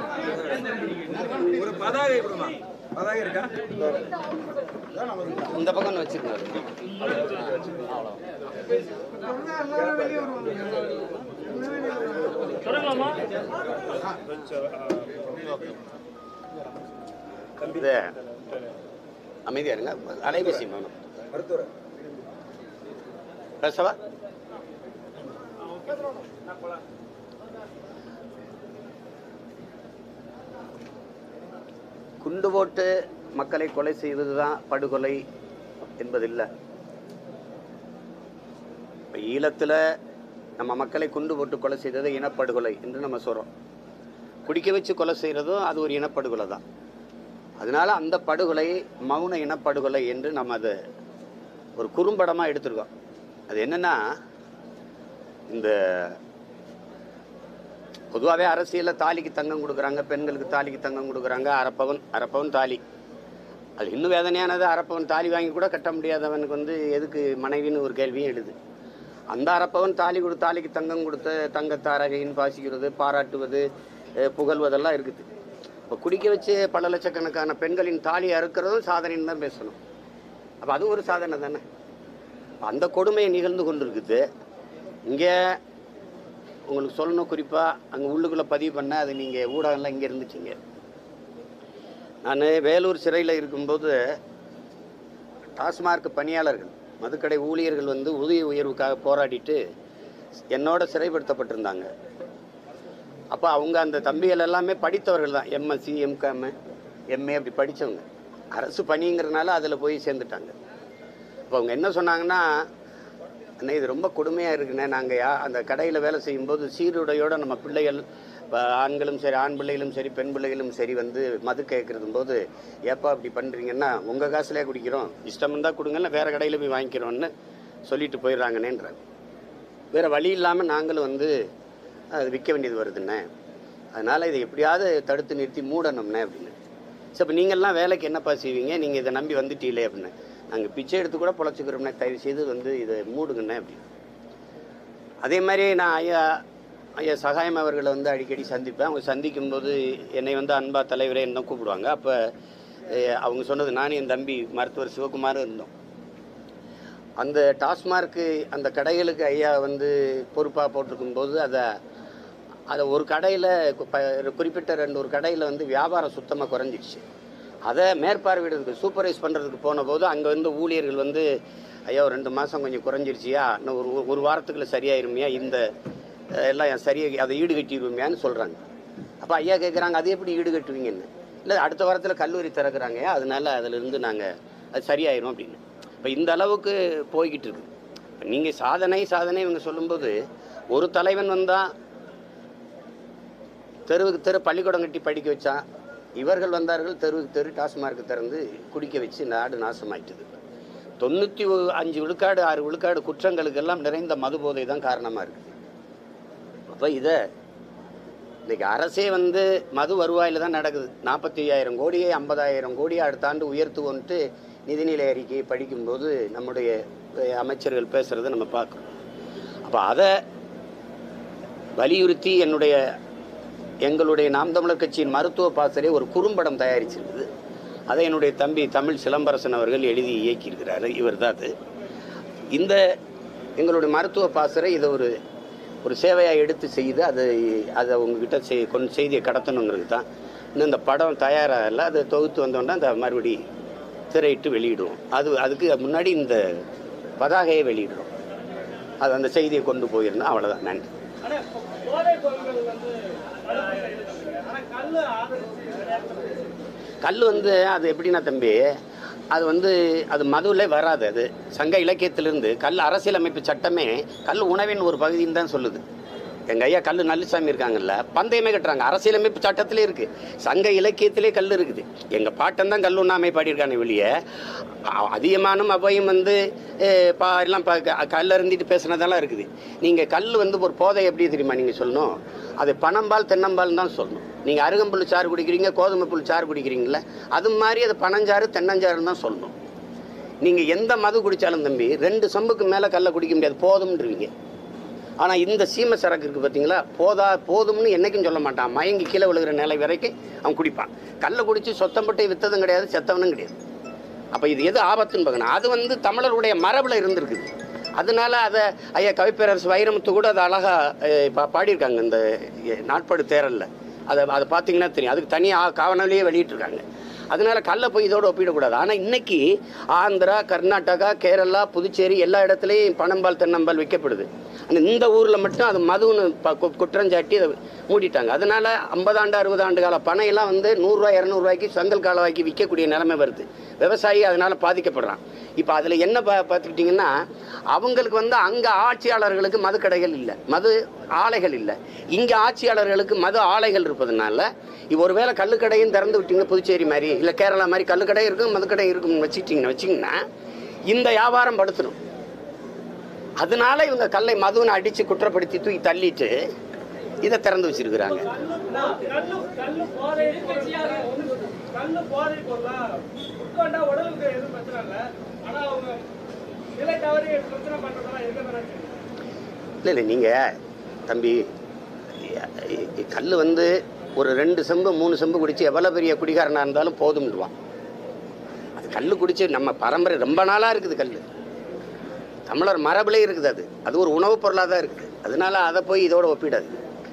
ஒரு பதாகை கொடுமா பதாகை இருக்கா இந்த பக்கம் வச்சிருக்காரு இது அமைதியா இருங்க அலைபேசி வேணும் மருத்துவர் பேசவா குண்டு போட்டு மக்களை கொலை செய்வது தான் படுகொலை என்பதில்லை இப்போ ஈழத்தில் நம்ம மக்களை குண்டு போட்டு கொலை செய்தது இனப்படுகொலை என்று நம்ம சொல்கிறோம் குடிக்க வச்சு கொலை செய்கிறதும் அது ஒரு இனப்படுகொலை தான் அதனால அந்த படுகொலை மௌன இனப்படுகொலை என்று நம்ம அதை ஒரு குறும்படமாக எடுத்திருக்கோம் அது என்னன்னா இந்த பொதுவாகவே அரசியலில் தாலிக்கு தங்கம் கொடுக்குறாங்க பெண்களுக்கு தாலிக்கு தங்கம் கொடுக்குறாங்க அரப்பவன் அரப்பவன் தாலி அது இன்னும் வேதனையானது அரப்பவன் தாலி வாங்கி கூட கட்ட முடியாதவனுக்கு வந்து எதுக்கு மனைவின்னு ஒரு கேள்வியும் எழுது அந்த அரப்பவன் தாலி கொடு தாலிக்கு தங்கம் கொடுத்த தங்க தாரகையின் பாசிக்கிறது பாராட்டுவது அஹ், புகழ்வதெல்லாம் இருக்குது இப்போ குடிக்க வச்சு பல லட்சக்கணக்கான பெண்களின் தாலி அறுக்கிறதும் சாதனைன்னு தான் பேசணும் அப்போ அது ஒரு சாதனை தானே அந்த கொடுமை நிகழ்ந்து கொண்டிருக்குது இங்கே உங்களுக்கு சொல்லணும் குறிப்பாக அங்கே உள்ளுக்குள்ளே பதிவு பண்ண அது நீங்கள் ஊடகம்லாம் இங்கே இருந்துச்சிங்க நான் வேலூர் சிறையில் இருக்கும்போது டாஸ்மார்க் பணியாளர்கள் மதுக்கடை ஊழியர்கள் வந்து ஊதிய உயர்வுக்காக போராடிட்டு என்னோட சிறைப்படுத்தப்பட்டிருந்தாங்க அப்போ அவங்க அந்த தம்பிகள் எல்லாமே படித்தவர்கள் தான் எம்எஸ்சி எம்காம் எம்ஏ அப்படி படித்தவங்க அரசு பணிங்கிறதுனால அதில் போய் சேர்ந்துட்டாங்க இப்போ அவங்க என்ன சொன்னாங்கன்னா அண்ணே இது ரொம்ப கொடுமையாக இருக்குண்ணே நாங்கள் யா அந்த கடையில் வேலை செய்யும்போது சீருடையோட நம்ம பிள்ளைகள் இப்போ ஆண்களும் சரி ஆண் பிள்ளைகளும் சரி பெண் பிள்ளைகளும் சரி வந்து மது கேட்குறதும் போது ஏப்பா அப்படி பண்ணுறீங்கன்னா உங்கள் காசுலேயே குடிக்கிறோம் இஷ்டம் இருந்தால் கொடுங்கல்ல வேறு கடையில் போய் வாங்கிக்கிறோன்னு சொல்லிட்டு போயிடுறாங்கண்ணேன்றாங்க வேறு வழி இல்லாமல் நாங்களும் வந்து அது விற்க வேண்டியது வருதுண்ணே அதனால் இதை எப்படியாவது தடுத்து நிறுத்தி மூடணும்ண்ணே அப்படின்னு சரி இப்போ நீங்கள்லாம் வேலைக்கு என்னப்பா செய்வீங்க நீங்கள் இதை நம்பி வந்துட்டீங்களே அப்படின்னு நாங்கள் பிச்சை எடுத்து கூட பொழைச்சிக்கிறோம்ண்ணே தயவு செய்து வந்து இதை மூடுங்கண்ணே அப்படின்னு அதே மாதிரி நான் ஐயா ஐயா சகாயம் அவர்களை வந்து அடிக்கடி சந்திப்பேன் அவங்க சந்திக்கும் போது என்னை வந்து அன்பா தலைவரே என்ன கூப்பிடுவாங்க அப்போ அவங்க சொன்னது நானும் என் தம்பி மருத்துவர் சிவகுமாரும் இருந்தோம் அந்த டாஸ்மார்க்கு அந்த கடைகளுக்கு ஐயா வந்து பொறுப்பாக போட்டிருக்கும் போது அதை அதை ஒரு கடையில் குறிப்பிட்ட ரெண்டு ஒரு கடையில் வந்து வியாபாரம் சுத்தமாக குறைஞ்சிடுச்சு அதை மேற்பார்வையிடுறதுக்கு சூப்பர்வைஸ் பண்ணுறதுக்கு போன போது அங்கே வந்து ஊழியர்கள் வந்து ஐயா ஒரு ரெண்டு மாதம் கொஞ்சம் குறைஞ்சிருச்சியா இன்னும் ஒரு ஒரு- ஒரு வாரத்துக்குள்ள சரியாயிருமையா இந்த அஹ், எல்லாம் சரியாக அதை ஈடு கட்டிடுவோமையான்னு சொல்கிறாங்க அப்போ ஐயா கேட்குறாங்க அது எப்படி ஈடு கட்டுவீங்கன்னு இல்லை அடுத்த வாரத்தில் கல்லூரி திறக்கிறாங்க அதனால அதிலிருந்து நாங்கள் அது சரியாயிரும் அப்படின்னு இப்போ இந்த அளவுக்கு போய்கிட்டு இருக்கு இப்போ நீங்கள் சாதனை சாதனை இவங்க சொல்லும்போது ஒரு தலைவன் வந்தால் தெருவுக்கு தெரு பள்ளிக்கூடம் கட்டி படிக்க வச்சான் இவர்கள் வந்தார்கள் தெருவுக்கு தெரு டாஸ்மார்க் திறந்து குடிக்க வச்சு நாடு நாசமாயிட்டுது தொண்ணூற்றி அஞ்சு விழுக்காடு ஆறு விழுக்காடு குற்றங்களுக்கெல்லாம் நிறைந்த மது போதை தான் காரணமாக இருக்குது அப்போ இதை இன்னைக்கு அரசே வந்து மது வருவாயில் தான் நடக்குது நாற்பத்தி ஐயாயிரம் கோடியை ஐம்பதாயிரம் கோடியை அடுத்த ஆண்டு உயர்த்துவோன்ட்டு நிதிநிலை அறிக்கையை படிக்கும்போது நம்முடைய அஹ், அமைச்சர்கள் பேசுகிறத நம்ம பார்க்குறோம் அப்போ அதை வலியுறுத்தி என்னுடைய எங்களுடைய நாம் தமிழர் கட்சியின் மருத்துவ பாசறை ஒரு குறும்படம் தயாரிச்சிருக்குது அதை என்னுடைய தம்பி தமிழ் சிலம்பரசன் அவர்கள் எழுதி இயக்கியிருக்கிறாரு இவர் தான் அது இந்த எங்களுடைய மருத்துவ பாசறை இதை ஒரு ஒரு சேவையாக எடுத்து செய்து அதை அதை உங்ககிட்ட செய் கொண்டு செய்தியை கடத்தணுங்கிறது தான் இன்னும் இந்த படம் தயாராகல அதை தொகுத்து வந்தோன்னா அந்த மறுபடி திரையிட்டு வெளியிடுவோம் அது அதுக்கு முன்னாடி இந்த பதாகையை வெளியிடுறோம் அது அந்த செய்தியை கொண்டு போயிருந்தோம் அவ்வளோதான் நன்றி ஆனா இப்போ போதை பொருட்கள் வந்து ஆனா கல்லு கல் வந்து அது எப்படின்னா தம்பி அது வந்து அது மதுவிலே வராது அது சங்க இலக்கியத்திலிருந்து கல் அரசியலமைப்பு சட்டமே கல் உணவின் ஒரு பகுதின்னு தான் சொல்லுது எங்கள் ஐயா கல் நல்லசாமி இருக்காங்கல்ல பந்தயமே கட்டுறாங்க அரசியலமைப்பு சட்டத்திலே இருக்குது சங்க இலக்கியத்திலே கல் இருக்குது எங்கள் பாட்டன் தான் கல் உண்ணாமை பாடியிருக்கானே வெளியே அதிகமானும் அவையும் வந்து அஹ், பா எல்லாம் பா கல் இருந்துட்டு பேசுனதெல்லாம் இருக்குது நீங்கள் கல் வந்து ஒரு போதை எப்படி தெரியுமா நீங்கள் சொல்லணும் அது பனம்பால் தென்னம்பால் தான் சொல்லணும் நீங்கள் அருகம்புல் சாறு குடிக்கிறீங்க கோதுமை புல் சாறு குடிக்கிறீங்களே அது மாதிரி அது பனஞ்சாறு தென்னஞ்சாறுன்னு தான் சொல்லணும் நீங்கள் எந்த மது குடித்தாலும் தம்பி ரெண்டு சொம்புக்கு மேலே கல்லை குடிக்க முடியாது போதும்ன்றீங்க ஆனால் இந்த சீமை சரக்கு இருக்குது பார்த்தீங்களா போதா போதும்னு என்றைக்கும் சொல்ல மாட்டான் மயங்கி கீழே விழுகிற நிலை வரைக்கும் அவன் குடிப்பான் கல்லை குடித்து சொத்தம்பட்டு விற்றதும் கிடையாது செத்தவனும் கிடையாது அப்போ இது எது ஆபத்துன்னு பார்க்கணும் அது வந்து தமிழருடைய மரபில் இருந்திருக்குது அதனால அதை ஐயா கவிப்பேரரசு வைரமுத்து கூட அதை அழகாக பா பாடியிருக்காங்க இந்த எ, நாட்படு தேரலில் அதை அதை பார்த்தீங்கன்னா தெரியும் அதுக்கு தனியாக காவனாலேயே வெளியிட்டிருக்காங்க அதனால கல்லை போய் இதோட ஒப்பிடக்கூடாது ஆனால் இன்னைக்கு ஆந்திரா கர்நாடகா கேரளா புதுச்சேரி எல்லா இடத்துலையும் பனம்பால் தென்னம்பால் விற்கப்படுது ஆனால் இந்த ஊரில் மட்டும் அது மதுன்னு ப- கு- குற்றஞ்சாட்டி அதை மூடிட்டாங்க அதனால ஐம்பதாண்டு அறுபது ஆண்டு கால பனையெல்லாம் வந்து நூறுரூவா இரநூறுவாய்க்கு சங்கல் காலவாய்க்கு விற்கக்கூடிய நிலைமை வருது விவசாயி அதனால பாதிக்கப்படுறான் இப்போ அதில் என்ன பா பார்த்துக்கிட்டிங்கன்னா அவங்களுக்கு வந்து அங்கே ஆட்சியாளர்களுக்கு மது கடைகள் இல்லை மது ஆலைகள் இல்லை இங்கே ஆட்சியாளர்களுக்கு மது ஆலைகள் இருப்பதனால இப்போ ஒருவேளை கள்ளுக்கடையும் திறந்து விட்டீங்க புதுச்சேரி மாதிரி இல்லை கேரளா மாதிரி கள்ளுக்கடை இருக்கும் மதுக்கடை இருக்கும்னு வச்சுக்கிட்டிங்கன்னு வச்சிங்கன்னா இந்த வியாபாரம் படுத்தணும் அதனால இவங்க கல்லை மதுன்னு அடித்து குற்றப்படுத்தி தூக்கி தள்ளிட்டு இதை திறந்து வச்சிருக்கிறாங்க கல்லு கல்லு போதை பொருளா கல்லு போதை பொருளா உட்காண்டா உடலுக்கு எதுவும் பிரச்சனை இல்லை ஆனா அவங்க நிலை தவறி பிரச்சனை பண்றதெல்லாம் இருக்கதானே இல்லை இல்லை நீங்கள் தம்பி கல் வந்து ஒரு ரெண்டு செம்பு மூணு செம்பு குடிச்சு எவ்வளோ பெரிய குடிகாரனாக இருந்தாலும் போதும்னுவான் அது கல் குடிச்சு நம்ம பரம்பரை ரொம்ப நாளாக இருக்குது கல் தமிழர் மரபுலே இருக்குது அது அது ஒரு உணவுப் பொருளாக தான் இருக்குது அதனால அதை போய் இதோட ஒப்பிடாது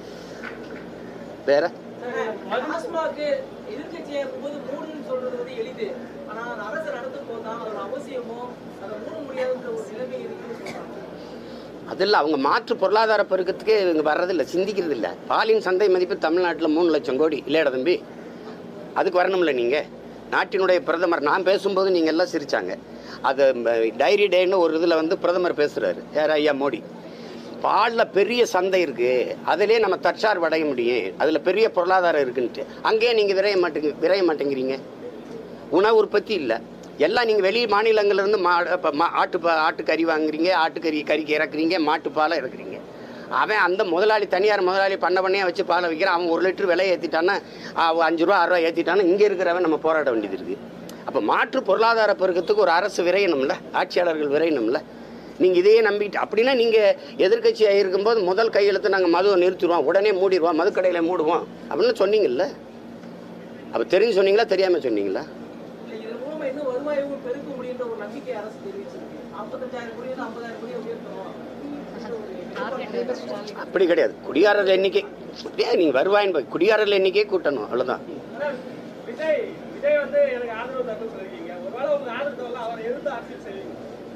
வேற டாஸ்மாக் எதிர்க்கட்சியா இருக்கும்போது மூடுன்னு சொல்றது வந்து எளிது ஆனா அது அரசு நடத்தும் போது தான் அதோட அவசியமோ அதை மூட முடியாதுன்ற ஒரு நிலைமை இருக்குன்னு சொல்றாங்க அதில் அவங்க மாற்று பொருளாதார பெருக்கத்துக்கே இவங்க வர்றதில்ல சிந்திக்கிறது இல்லை பாலின் சந்தை மதிப்பு தமிழ்நாட்டில் மூணு லட்சம் கோடி இல்லையாடா தம்பி அதுக்கு வரணும்ல நீங்கள் நாட்டினுடைய பிரதமர் நான் பேசும்போது நீங்கள் எல்லாம் சிரிச்சாங்க அது டைரி டேன்னு ஒரு இதில் வந்து பிரதமர் பேசுகிறாரு யார் ஐயா மோடி பாலில் பெரிய சந்தை இருக்குது அதிலே நம்ம தற்சார்பு அடைய முடியும் அதில் பெரிய பொருளாதாரம் இருக்குன்ட்டு அங்கேயே நீங்கள் விரைய மாட்டேங்க விரைய மாட்டேங்கிறீங்க உணவு உற்பத்தி இல்லை எல்லாம் நீங்கள் வெளி மாநிலங்கள்லேருந்து மா இப்போ மா ஆட்டு பா ஆட்டுக்கறி வாங்குறீங்க ஆட்டுக்கறி கறிக்கு இறக்குறீங்க மாட்டுப்பாலை இறக்குறீங்க அவன் அந்த முதலாளி தனியார் முதலாளி பண்ண பண்ணியாக வச்சு பாலை விற்கிறான் அவன் ஒரு லிட்டர் விலை ஏற்றிட்டான்னா அஞ்சு ரூபா ஆறு ரூபா ஏற்றிட்டான்னா இங்கே இருக்கிறவன் நம்ம போராட வேண்டியது இருக்குது அப்போ மாற்று பொருளாதார பெருக்கத்துக்கு ஒரு அரசு விரையணும்ல ஆட்சியாளர்கள் விரையணும்ல நீங்கள் இதையே நம்பிட்டு அப்படின்னா நீங்கள் எதிர்க்கட்சியாக இருக்கும்போது முதல் கையெழுத்து நாங்கள் மதுவை நிறுத்திடுவோம் உடனே மூடிடுவோம் மதுக்கடையில் மூடுவோம் அப்படின்னு சொன்னீங்கல்ல அப்போ தெரிஞ்சு சொன்னீங்களா தெரியாமல் சொன்னீங்களா இல்ல இதன் மூலமா இன்னும் வருவாயும் பெருக்க முடியுன்ற ஒரு நம்பிக்கை அரசு தெரிவிச்சிருக்கு ஐம்பத்தஞ்சாயிரம் கோடி ஐம்பதாயிரம் கோடி உயர்த்தணும் அப்படி கிடையாது குடியாரர் எண்ணிக்கை அப்படியே நீங்கள் வருவாயின் பா- குடியாரர் எண்ணிக்கையே கூட்டணும் அவ்வளோதான் ஆனா, விஜய் விஜய் வந்து எனக்கு ஆதரவு தரணும்னு சொல்லிருக்கீங்க ஒருவேளை உங்க ஆதரவு தரல அவரை எதிர்த்து அரசியல் செய்வீங்க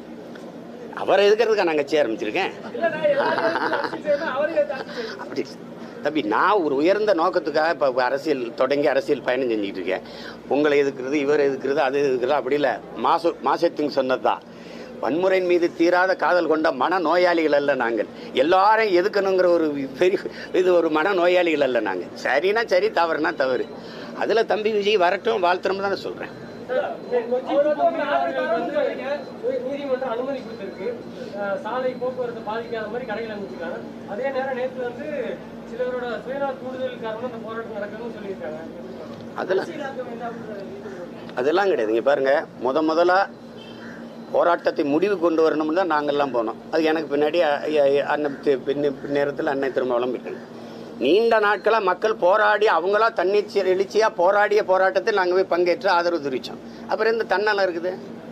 அவரை எதுக்கிறதுக்கா நான் கட்சி ஆரம்பிச்சிருக்கேன் இல்ல நான் எல்லாரும் எதிர்த்து அரசியல் செய்யணும் அவரையும் எதிர்த்து அரசியல் செய்வீங்க அப்படி தம்பி நான் ஒரு உயர்ந்த நோக்கத்துக்காக இப்போ அரசியல் தொடங்கி அரசியல் பயணம் செஞ்சுக்கிட்டு இருக்கேன் உங்களை எதுக்குறது இவர் எதுக்குறது அது எதுக்குறது அப்படி இல்லை மாசு மாசத்திங் சொன்னது தான் வன்முறையின் மீது தீராத காதல் கொண்ட மன நோயாளிகள் அல்ல நாங்கள் எல்லாரையும் எதுக்கணுங்கிற ஒரு பெரிய இது ஒரு மன நோயாளிகள் அல்ல நாங்கள் சரினா சரி தவறுனா தவறு அதில் தம்பி விஜய் வரட்டும் வாழ்த்துறோம் தானே சொல்கிறேன் அவர் வந்து ஒரு ஆதரவு தரணும்னு சொல்றீங்க நீதிமன்றம் அனுமதி கொடுத்திருக்கு அஹ் சாலை போக்குவரத்து பாதிக்காத மாதிரி கடைகள் அமைச்சிருக்காங்க அதே நேரம் நேற்று வந்து சிலரோட சுயநல கூடுதல் காரணமா இந்த போராட்டம் நடக்குதுன்னு சொல்லியிருக்காங்க அதெல்லாம் அரசியலாக்க வேண்டாம்ன்ற இது அதெல்லாம் கிடையாது இங்கே பாருங்கள் முத முதலா போராட்டத்தை முடிவு கொண்டு வரணும்னு தான் நாங்கள்லாம் போனோம் அது எனக்கு பின்னாடி அ- அ- அண்ணன் தி- பின்ன நேரத்தில் அன்னை திருமாவளம் விட்டது நீண்ட நாட்களாக மக்கள் போராடி அவங்களா தன்னிச்சை எழுச்சியாக போராடிய போராட்டத்தில் நாங்கள் போய் பங்கேற்று ஆதரவு தெரிவித்தோம் அப்புறம் எந்த தன்னலம் இருக்குது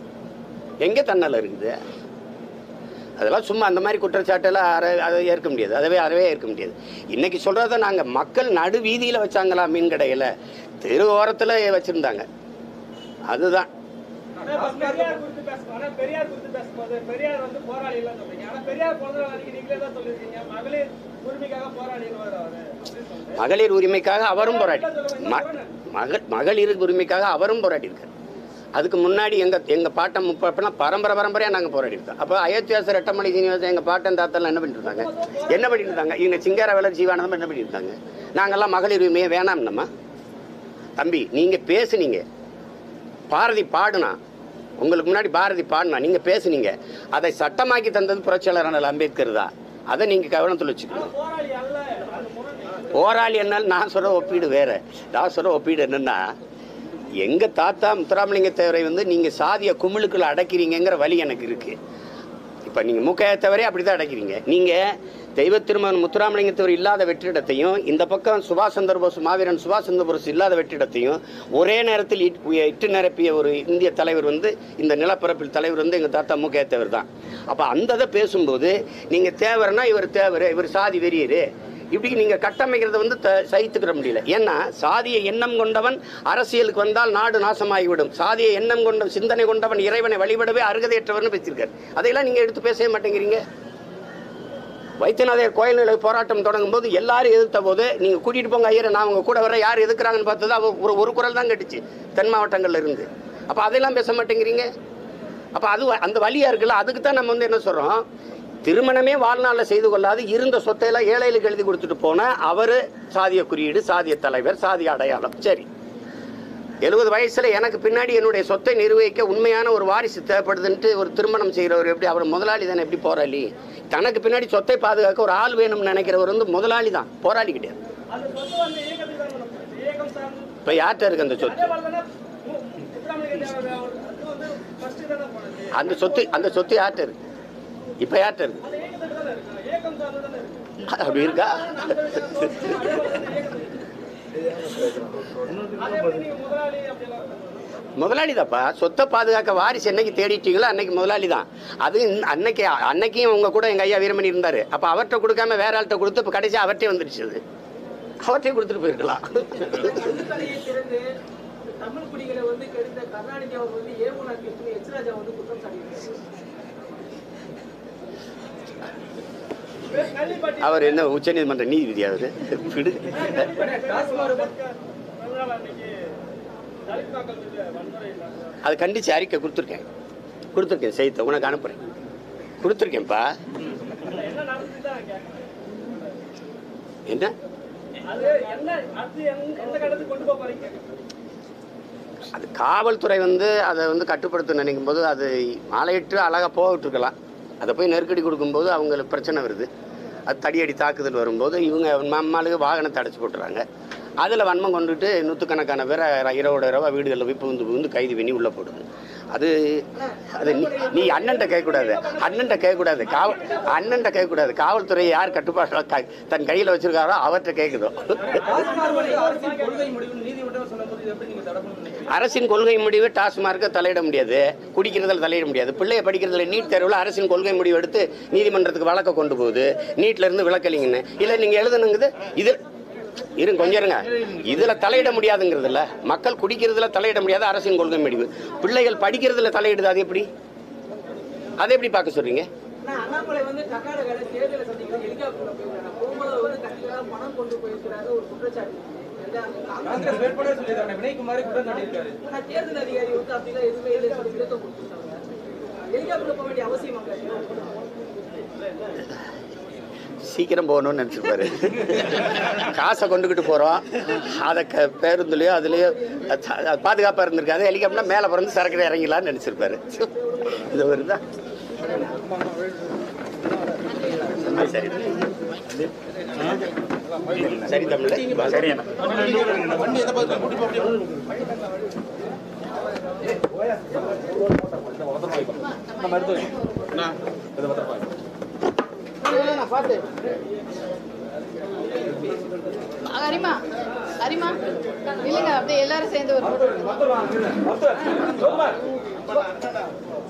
எங்கே தன்னலம் இருக்குது அதெல்லாம் சும்மா அந்த மாதிரி குற்றச்சாட்டெல்லாம் அற அதை ஏற்க முடியாது அதவே அறவே ஏற்க முடியாது இன்னைக்கு சொல்கிறத நாங்கள் மக்கள் நடு வீதியில் வச்சாங்களா மீன் கடையில் தெரு ஓரத்தில் வச்சுருந்தாங்க அதுதான் ஆனா இப்ப பெரியார் குறித்து பேசும்போது ஆனா பெரியார் குறித்து பேசும்போது பெரியார் வந்து போராளி எல்லாம் சொல்றீங்க ஆனா பெரியார் பிறந்த நாள் அன்னைக்கு நீங்களே தான் சொல்லிருக்கீங்க மகளிர் உரிமைக்காக போராடிடுவார் அவரு அப்படின்னு சொல்லிட்டு மகளிர் உரிமைக்காக அவரும் போராடி ம- மக மகளிர் உரிமைக்காக அவரும் போராடியிருக்கார் அதுக்கு முன்னாடி எங்கள் எங்கள் பாட்டம் முப்பனா பரம்பரை பரம்பரையாக நாங்கள் போராடிருக்கோம் அப்போ அயோத்தியாசர் ரெட்டமணி சீனிவாசன் எங்கள் பாட்டன் தாத்தெல்லாம் என்ன பண்ணிட்டு இருந்தாங்க என்ன பண்ணிட்டு இருந்தாங்க இவங்க சிங்கார வேலர் ஜீவானந்தம் என்ன பண்ணிட்டு இருந்தாங்க நாங்கள்லாம் மகளிர் உரிமையை வேணாம் நம்ம தம்பி நீங்கள் பேசுனீங்க பாரதி பாடுனா உங்களுக்கு முன்னாடி பாரதி பாடினா நீங்கள் பேசுனீங்க அதை சட்டமாக்கி தந்தது புரட்சியாளர் அண்ணல் அம்பேத்கர் தான் அதை நீங்கள் கவனத்தில் வச்சுக்கணும் போராளி அல்ல அது முரண் போராளி என்னால் நான் சொல்கிற ஒப்பீடு வேறு நான் சொல்கிற ஒப்பீடு என்னென்னா எங்கள் தாத்தா முத்துராமலிங்க தேவரை வந்து நீங்கள் சாதிய குமிழுக்குள்ள அடைக்கிறீங்கங்கிற வழி எனக்கு இருக்குது இப்போ நீங்கள் மூக்கைய தவிர அப்படி தான் அடைக்கிறீங்க நீங்கள் தெய்வ திருமகன் முத்துராமலிங்கத்தவர் இல்லாத வெற்றிடத்தையும் இந்த பக்கம் சுபாஷ் சந்திர போஸ் மாவீரன் சுபாஷ் சந்திர போஸ் இல்லாத வெற்றிடத்தையும் ஒரே நேரத்தில் இட்- இட்டு நிரப்பிய ஒரு இந்திய தலைவர் வந்து இந்த நிலப்பரப்பில் தலைவர் வந்து எங்கள் தாத்தா முகே தேவர் தான் அப்போ அந்த இதை பேசும்போது நீங்கள் தேவர்னா இவர் தேவர் இவர் சாதி வெறியர் இப்படி நீங்கள் கட்டமைக்கிறத வந்து த சகித்துக்கிற முடியல ஏன்னா சாதிய எண்ணம் கொண்டவன் அரசியலுக்கு வந்தால் நாடு நாசமாகிவிடும் சாதிய எண்ணம் கொண்ட சிந்தனை கொண்டவன் இறைவனை வழிபடவே அருகதையற்றவர்னு பேசியிருக்காரு அதையெல்லாம் நீங்கள் எடுத்து பேசவே மாட்டேங்கிறீங்க வைத்தியநாதர் கோயில் போராட்டம் தொடங்கும் போது எல்லாரும் எதிர்த்த போது நீங்கள் கூட்டிகிட்டு போங்க ஐயரை நான் அவங்க கூட வர யார் எதுக்குறாங்கன்னு பார்த்தது அவ ஒரு ஒரு குரல் தான் கட்டுச்சு தென் மாவட்டங்கள்ல இருந்து அப்போ அதெல்லாம் பேச மாட்டேங்கிறீங்க அப்போ அது வ- அந்த வழியாக இருக்குல்ல அதுக்கு தான் நம்ம வந்து என்ன சொல்கிறோம் திருமணமே வாழ்நாளில் செய்து கொள்ளாது இருந்த சொத்தையெல்லாம் ஏழைகளுக்கு எழுதி கொடுத்துட்டு போன அவர் சாதிய குறியீடு சாதிய தலைவர் சாதிய அடையாளம் சரி எழுபது வயசுல எனக்கு பின்னாடி என்னுடைய சொத்தை நிர்வகிக்க உண்மையான ஒரு வாரிசு தேவைப்படுதுன்ட்டு ஒரு திருமணம் செய்கிறவர் எப்படி அவர் முதலாளி தானே எப்படி போராளி தனக்கு பின்னாடி சொத்தை பாதுகாக்க ஒரு ஆள் வேணும்னு நினைக்கிறவர் வந்து முதலாளி தான் போராளி கிடையாது அந்த சொத்து வந்து இயக்கத்துக்கு தான் பண்ணணும். இயக்கம் சார்ந்து இப்போ யார்கிட்ட இருக்கு அந்த சொத்து அதே மாதிரி தானே மு- முத்துராமலிங்க தேவர் அவர் சொத்து வந்து ஃபர்ஸ்ட் தானே போனது அந்த சொத்து அந்த சொத்து யார்கிட்ட இருக்கு இப்போ யார்கிட்ட இருக்கு அந்த இயக்கத்துக்கு தானே இருக்கு இயக்கம் சார்ந்து தானே இருக்கு அப்படி இருக்கா அந்த சொத்து அதே மாதிரி தானே இயக்கத்துக்கு அதே மாதிரி நீங்க முதலாளி அப்படிலாம் முதலாளி தான்ப்பா சொத்தை பாதுகாக்க வாரிசு என்னைக்கு தேடிட்டீங்களோ அன்னைக்கு முதலாளி தான் அது இந்த- அன்னைக்கு அன்னைக்கும் உங்க கூட எங்கள் ஐயா வீரமணி இருந்தார் அப்போ அவர்கிட்ட கொடுக்காம வேற ஆள்கிட்ட கொடுத்து இப்போ கடைசி அவர்கிட்டே வந்துருச்சு அது அவர்கிட்டே கொடுத்துட்டு போயிருக்கலாம் கலையை திறந்து தமிழ் குடிகளை வந்து கெடுத்த கருணாநிதி அவர் வந்து ஏமுனாக்கு எச் ராஜா வந்து குற்றம் சாட்டியிருக்காரு கள்ளிப்பட்டி அவர் என்ன உச்சநீதிமன்ற நீதிபதி அவர் விடு அதனால அன்னைக்கு தலித் மக்கள் மீது வன்முறை இல்லாம அது கண்டிச்சு அறிக்கை கொடுத்துருக்கேன் கொடுத்துருக்கேன் செய்த உனக்கு அனுப்புகிறேன் கொடுத்துருக்கேன்ப்பா என்ன நடந்துச்சு தான் கேட்கறேன் என்ன அது என்ன அது எந்த எந்த கட்டத்துக்கு கொண்டு போக போறீங்க அது காவல்துறை வந்து அதை வந்து கட்டுப்படுத்த நினைக்கும் போது அது மாலையிட்டு அழகாக போகவிட்டுருக்கலாம் அதை போய் நெருக்கடி கொடுக்கும்போது அவங்களுக்கு பிரச்சனை வருது அது தடியடி தாக்குதல் வரும்போது இவங்க நம்மளுக்கு வாகனத்தை அடைச்சி போட்டுறாங்க அதில் வன்மம் கொண்டுட்டு நூற்றுக்கணக்கான பேரை இரவோட இரவா வீடுகளில் போய் புகுந்து புகுந்து கைது பண்ணி உள்ளே போடுது அது அது நீ நீ அண்ணன்ட்ட கேட்கக்கூடாது அண்ணன்ட்ட கேட்கக்கூடாது காவல் அண்ணன்ட்ட கேட்கக்கூடாது காவல்துறை யார் கட்டுப்பாடு க- தன் கையில் வச்சிருக்காரோ அவர்கிட்ட கேட்குதோ அரசின் கொள்கை முடிவு நீதிமன்றம் சொல்லும்போது இதை எப்படி நீங்க தடை பண்ண நினைக்கிறீங்க அரசின் கொள்கை முடிவு டாஸ்மார்க்கை தலையிட முடியாது குடிக்கிறதுல தலையிட முடியாது பிள்ளைய படிக்கிறதுல நீட் தேர்வில் அரசின் கொள்கை முடிவு எடுத்து நீதிமன்றத்துக்கு வழக்க கொண்டு போகுது நீட்ல இருந்து விளக்கலிங்கன்னு இல்லை நீங்க எழுதணுங்குது இது இருங்க கொஞ்சம் இருங்க இதுல தலையிட முடியாதுங்கிறதுல மக்கள் குடிக்கிறதுல தலையிட முடியாது அரசின் கொள்கை முடிவு பிள்ளைகள் படிக்கிறதுல தலையிடுது அது எப்படி அதை எப்படி பார்க்க சொல்றீங்க ஆனா அண்ணாமலை வந்து கர்நாடகால தேர்தலை சந்திக்கிறது ஹெலிகாப்டர்ல போயிருக்காங்க போகும்போது அவர் வந்து கண்டிப்பா பணம் கொண்டு போயிருக்கிறாரு ஒரு குற்றச்சாட்டு இருக்கு. அங்க காங்கிரஸ் வேட்பாளர் சொல்லியிருக்காங்க வினய்குமாரே குற்றம் சாட்டியிருக்காரு ஆனா தேர்தல் அதிகாரி வந்து அப்படிலாம் எதுவுமே இல்லை சொல்லி விளக்கம் கொடுத்துருக்காங்க ஹெலிகாப்டர்ல போக வேண்டிய அவசியம் அங்க சீக்கிரம் போகணும்னு நினச்சிருப்பாரு காசை கொண்டுக்கிட்டு போகிறோம் அதை க பேருந்துலையோ அதுலேயோ பாதுகாப்பாக இருந்திருக்காது ஹெலிகாப்டர் மேலே பிறந்து சரக்கு இறங்கிடலாம்னு நினச்சிருப்பாரு இது வருதா சரி சரி தமிழ் சரி அரிமா அரிமா இல்லைங்க அப்படியே எல்லாரும் சேர்ந்து ஒரு photo எடுங்க.